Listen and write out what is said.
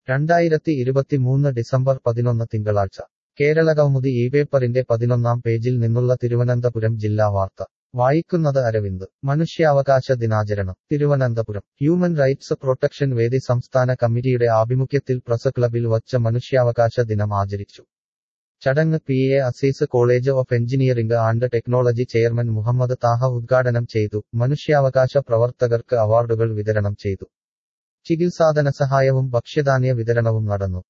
രണ്ടായിരത്തി ഇരുപത്തിമൂന്ന് ഡിസംബർ പതിനൊന്ന് തിങ്കളാഴ്ച കേരളകൗമുദി ഈ പേപ്പറിന്റെ പതിനൊന്നാം പേജിൽ നിന്നുള്ള തിരുവനന്തപുരം ജില്ലാ വാർത്ത വായിക്കുന്നത് അരവിന്ദ് മനുഷ്യാവകാശ ദിനാചരണം തിരുവനന്തപുരം ഹ്യൂമൻ റൈറ്റ്സ് പ്രൊട്ടക്ഷൻ വേദി സംസ്ഥാന കമ്മിറ്റിയുടെ ആഭിമുഖ്യത്തിൽ പ്രസ് ക്ലബിൽ വച്ച മനുഷ്യാവകാശ ദിനം ആചരിച്ചു ചടങ്ങ് P A Azeez college of engineering and technology chairman Muhammad Thaha ഉദ്ഘാടനം ചെയ്തു മനുഷ്യാവകാശ പ്രവർത്തകർക്ക് അവാർഡുകൾ വിതരണം ചെയ്തു ചികിത്സാധന സഹായവും ഭക്ഷ്യധാന്യ വിതരണവും നടന്നു